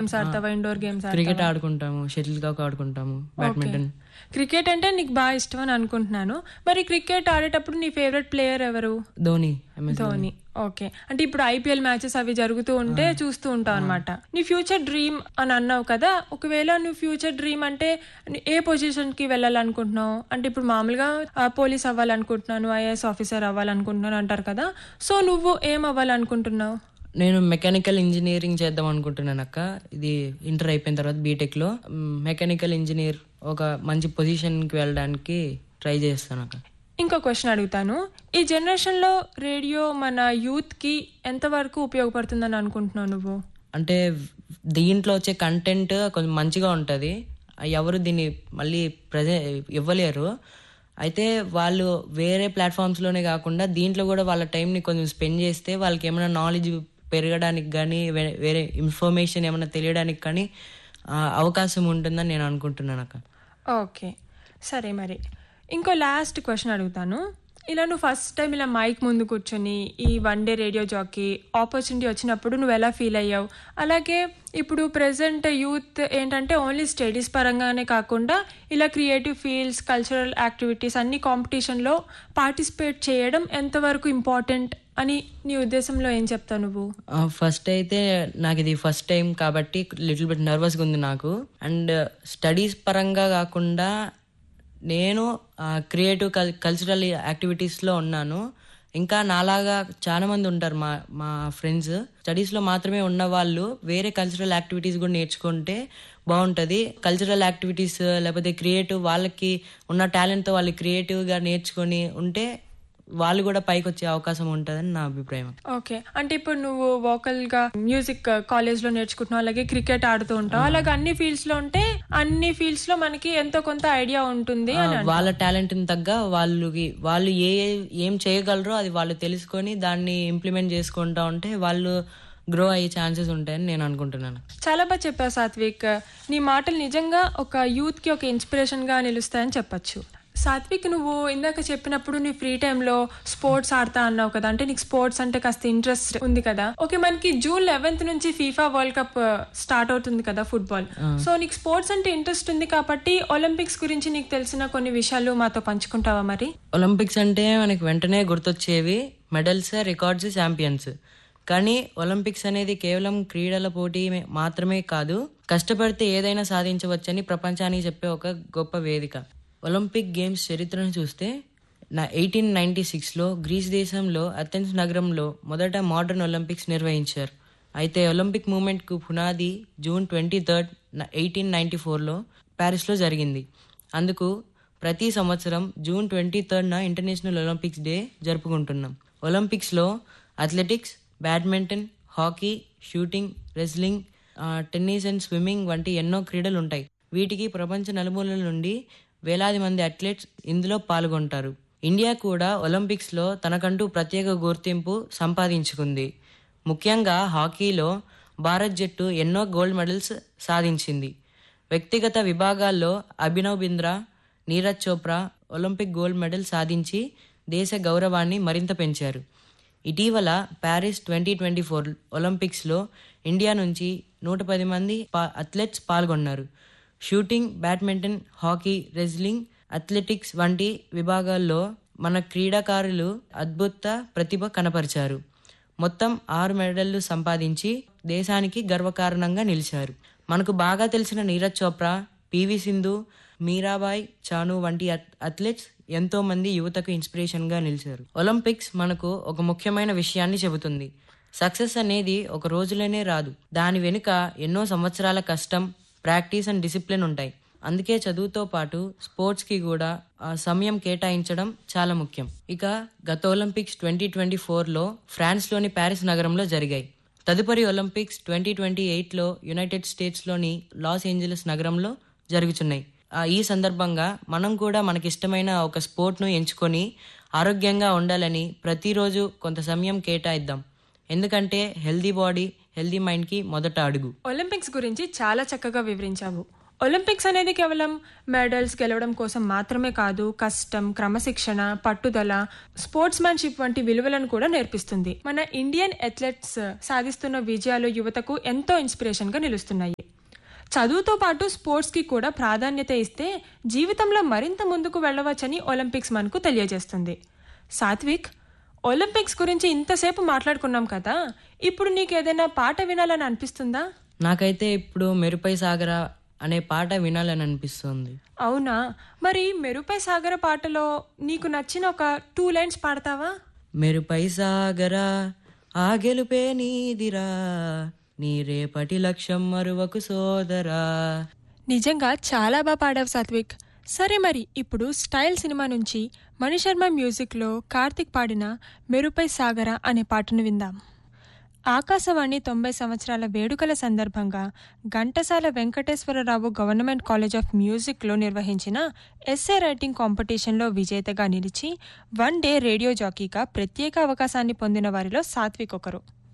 games ఆడతావా indoor games cricket ఆడుకుంటాము shuttle cock ఆడుకుంటాము బ్యాడ్మింటన్ క్రికెట్ అంటే నీకు బాగా ఇష్టం అని అనుకుంటున్నాను మరి క్రికెట్ ఆడేటప్పుడు నీ ఫేవరెట్ ప్లేయర్ ఎవరు ధోని ఎంఎస్ ధోని ఓకే అంటే ఇప్పుడు ఐపీఎల్ మ్యాచెస్ అవి జరుగుతూ ఉంటే చూస్తూ ఉంటావు అనమాట నీ ఫ్యూచర్ డ్రీమ్ అని అన్నావు కదా ఒకవేళ నువ్వు ఫ్యూచర్ డ్రీమ్ అంటే నీ- ఏ పొజిషన్ కి వెళ్ళాలనుకుంటున్నావు అంటే ఇప్పుడు మామూలుగా పోలీస్ అవ్వాలనుకుంటున్నాను ఐఏఎస్ ఆఫీసర్ అవ్వాలనుకుంటున్నాను అంటారు కదా సో నువ్వు ఏం అవ్వాలనుకుంటున్నావు నేను మెకానికల్ ఇంజనీరింగ్ చేద్దాం అనుకుంటున్నాను అక్క ఇది ఇంటర్ అయిపోయిన తర్వాత బీటెక్ లో మెకానికల్ ఇంజనీర్ ఒక మంచి పొజిషన్ కి వెళ్ళడానికి ట్రై చేస్తాను అక్క ఇంకో క్వశ్చన్ అడుగుతాను ఈ జనరేషన్ లో రేడియో మన యూత్ కి ఎంతవరకు ఉపయోగపడుతుందని అనుకుంటున్నావు నువ్వు అంటే దీంట్లో వచ్చే కంటెంట్ కొంచెం మంచిగా ఉంటుంది ఎవరు దీన్ని మళ్ళీ ప్రజె ఇవ్వలేరు అయితే వాళ్ళు వేరే ప్లాట్ఫామ్స్లోనే కాకుండా దీంట్లో కూడా వాళ్ళ టైంని కొంచెం స్పెండ్ చేస్తే వాళ్ళకి ఏమైనా నాలెడ్జ్ పెరగడానికి కానీ వేరే ఇన్ఫర్మేషన్ ఏమైనా తెలియడానికి కానీ ఆ, అవకాశం ఉంటుందని నేను అనుకుంటున్నాను అక్క ఓకే సరే మరి ఇంకో లాస్ట్ క్వశ్చన్ అడుగుతాను ఇలా నువ్వు ఫస్ట్ టైం ఇలా మైక్ ముందు కూర్చొని ఈ one day radio jockey opportunity వచ్చినప్పుడు నువ్వు ఎలా ఫీల్ అయ్యావు అలాగే ఇప్పుడు ప్రెసెంట్ యూత్ ఏంటంటే ఓన్లీ స్టడీస్ పరంగానే కాకుండా ఇలా క్రియేటివ్ ఫీల్డ్స్ కల్చరల్ యాక్టివిటీస్ అన్ని కాంపిటీషన్లో పార్టిసిపేట్ చేయడం ఎంతవరకు ఇంపార్టెంట్ అని నీ ఉద్దేశంలో ఏం చెప్తావు నువ్వు ఫస్ట్ అయితే నాకు ఇది ఫస్ట్ టైం కాబట్టి లిటిల్ బిట్ నర్వస్గా ఉంది నాకు అండ్ స్టడీస్ పరంగా కాకుండా నేను క్రియేటివ్ కల్ కల్చరల్ యాక్టివిటీస్లో ఉన్నాను ఇంకా నాలాగా చాలా మంది ఉంటారు మా మా ఫ్రెండ్స్ స్టడీస్లో మాత్రమే ఉన్న వాళ్ళు వేరే కల్చరల్ యాక్టివిటీస్ కూడా నేర్చుకుంటే బాగుంటుంది కల్చరల్ యాక్టివిటీస్ లేకపోతే క్రియేటివ్ వాళ్ళకి ఉన్న టాలెంట్తో వాళ్ళు క్రియేటివ్గా నేర్చుకొని ఉంటే వాళ్ళు కూడా పైకి వచ్చే అవకాశం ఉంటుందని నా అభిప్రాయం ఓకే అంటే ఇప్పుడు నువ్వు vocal గా మ్యూజిక్ కాలేజ్ లో నేర్చుకుంటున్నావు అలాగే క్రికెట్ ఆడుతూ ఉంటావు అలాగే అన్ని ఫీల్డ్స్ లో ఉంటే అన్ని ఫీల్డ్స్ లో మనకి ఎంతో కొంత ఐడియా ఉంటుంది ఆ, అని వాళ్ళ టాలెంట్ తగ్గ వాళ్ళకి వాళ్ళు ఏ ఏ- ఏం చేయగలరో అది వాళ్ళు తెలుసుకొని దాన్ని ఇంప్లిమెంట్ చేసుకుంటా ఉంటే వాళ్ళు గ్రో అయ్యే ఛాన్సెస్ ఉంటాయని నేను అనుకుంటున్నాను చాలా బాగా చెప్పావు సాత్విక్ నీ మాటలు నిజంగా ఒక యూత్ కి ఒక ఇన్స్పిరేషన్ గా నిలుస్తాయని చెప్పొచ్చు సాత్విక్ నువ్వు ఇందాక చెప్పినప్పుడు నీ ఫ్రీ టైంలో స్పోర్ట్స్ ఆడతా అన్నావు కదా అంటే నీకు స్పోర్ట్స్ అంటే కాస్త ఇంట్రెస్ట్ ఉంది కదా ఓకే మనకి జూన్ లెవెన్త్ నుంచి ఫీఫా వరల్డ్ కప్ స్టార్ట్ అవుతుంది కదా ఫుట్బాల్ సో నీకు స్పోర్ట్స్ అంటే ఇంట్రెస్ట్ ఉంది కాబట్టి ఒలింపిక్స్ గురించి నీకు తెలిసిన కొన్ని విషయాలు మాతో పంచుకుంటావా మరి ఒలింపిక్స్ అంటే మనకి వెంటనే గుర్తొచ్చేవి మెడల్స్ రికార్డ్స్ ఛాంపియన్స్ కానీ ఒలింపిక్స్ అనేది కేవలం క్రీడల పోటీ మే- మాత్రమే కాదు కష్టపడితే ఏదైనా సాధించవచ్చని ప్రపంచానికి చెప్పే ఒక గొప్ప వేదిక ఒలింపిక్ గేమ్స్ చరిత్రను చూస్తే నా ఎయిటీన్ నైన్టీ సిక్స్లో గ్రీస్ దేశంలో అథెన్స్ నగరంలో మొదట మోడర్న్ ఒలింపిక్స్ నిర్వహించారు అయితే ఒలింపిక్ మూమెంట్కు పునాది June twenty third eighteen ninety ఫోర్లో ప్యారిస్లో జరిగింది అందుకు ప్రతి సంవత్సరం జూన్ ట్వంటీ థర్డ్న ఇంటర్నేషనల్ ఒలింపిక్స్ డే జరుపుకుంటున్నాం ఒలింపిక్స్లో athletics badminton hockey shooting wrestling ఆ, టెన్నిస్ అండ్ స్విమ్మింగ్ వంటి ఎన్నో క్రీడలు ఉంటాయి వీటికి ప్రపంచ నలుమూలల నుండి వేలాది మంది అథ్లెట్స్ ఇందులో పాల్గొంటారు ఇండియా కూడా ఒలింపిక్స్లో తనకంటూ ప్రత్యేక గుర్తింపు సంపాదించుకుంది ముఖ్యంగా హాకీలో భారత్ జట్టు ఎన్నో గోల్డ్ మెడల్స్ సాధించింది వ్యక్తిగత విభాగాల్లో Abhinav Bindra Neeraj Chopra Olympic gold medal సాధించి దేశ గౌరవాన్ని మరింత పెంచారు ఇటీవల ప్యారిస్ ట్వంటీ ట్వంటీ ఫోర్ ఒలింపిక్స్లో ఇండియా నుంచి నూట పది మంది పా- అథ్లెట్స్ పాల్గొన్నారు shooting badminton hockey wrestling athletics వంటి విభాగాల్లో మన క్రీడాకారులు అద్భుత ప్రతిభ కనపరిచారు మొత్తం ఆరు మెడళ్లు సంపాదించి దేశానికి గర్వకారణంగా నిలిచారు మనకు బాగా తెలిసిన నీరజ్ చోప్రా పివి సింధు మీరాబాయ్ చాను వంటి అథ్- అథ్లెట్స్ ఎంతో మంది యువతకు ఇన్స్పిరేషన్ గా నిలిచారు ఒలింపిక్స్ మనకు ఒక ముఖ్యమైన విషయాన్ని చెబుతుంది సక్సెస్ అనేది ఒక రోజులోనే రాదు దాని వెనుక ఎన్నో సంవత్సరాల కష్టం ప్రాక్టీస్ అండ్ డిసిప్లిన్ ఉంటాయి అందుకే చదువుతో పాటు స్పోర్ట్స్ కి కూడా ఆ సమయం కేటాయించడం చాలా ముఖ్యం ఇక గత ఒలింపిక్స్ ట్వంటీ ట్వంటీ ఫోర్లో ఫ్రాన్స్లోని ప్యారిస్ నగరంలో జరిగాయి తదుపరి ఒలింపిక్స్ ట్వంటీ ట్వంటీ ఎయిట్లో యునైటెడ్ స్టేట్స్లోని లాస్ ఏంజలస్ నగరంలో జరుగుతున్నాయి ఆ, ఈ సందర్భంగా మనం కూడా మనకిష్టమైన ఒక స్పోర్ట్ను ఎంచుకొని ఆరోగ్యంగా ఉండాలని ప్రతిరోజు కొంత సమయం కేటాయిద్దాం ఎందుకంటే హెల్దీ బాడీ హెల్దీ మైండ్కి మొదట అడుగు ఒలింపిక్స్ గురించి చాలా చక్కగా వివరించావు ఒలింపిక్స్ అనేది కేవలం మెడల్స్ గెలవడం కోసం మాత్రమే కాదు కష్టం క్రమశిక్షణ పట్టుదల స్పోర్ట్స్ మ్యాన్షిప్ వంటి విలువలను కూడా నేర్పిస్తుంది మన ఇండియన్ అథ్లెట్స్ సాధిస్తున్న విజయాలు యువతకు ఎంతో ఇన్స్పిరేషన్ గా నిలుస్తున్నాయి చదువుతో పాటు స్పోర్ట్స్కి కూడా ప్రాధాన్యత ఇస్తే జీవితంలో మరింత ముందుకు వెళ్ళవచ్చని ఒలింపిక్స్ మనకు తెలియజేస్తుంది సాత్విక్ ఒలింపిక్స్ గురించి ఇంతసేపు మాట్లాడుకున్నాం కదా ఇప్పుడు నీకు ఏదైనా పాట వినాలని అనిపిస్తుందా నాకైతే ఇప్పుడు మెరుపై సాగరా అనే పాట వినాలని అనిపిస్తుంది అవునా మరి మెరుపై సాగర పాటలో నీకు నచ్చిన ఒక టూ లైన్స్ పాడతావా మెరుపై సాగరా ఆ గెలుపే నీదిరా నీ రేపటి లక్ష్యం మరువకు సోదరా నిజంగా చాలా బాగా పాడావు సాత్విక్ సరే మరి ఇప్పుడు స్టైల్ సినిమా నుంచి మణిశర్మ మ్యూజిక్లో కార్తిక్ పాడిన మెరుపై సాగర అనే పాటను విందాం ఆకాశవాణి తొంభై సంవత్సరాల వేడుకల సందర్భంగా Ghantasala Venkateswararao government college of మ్యూజిక్లో నిర్వహించిన ఎస్ఏ రైటింగ్ కాంపిటీషన్లో విజేతగా నిలిచి వన్ డే రేడియో జాకీగా ప్రత్యేక అవకాశాన్ని పొందిన వారిలో సాత్విక్ ఒకరు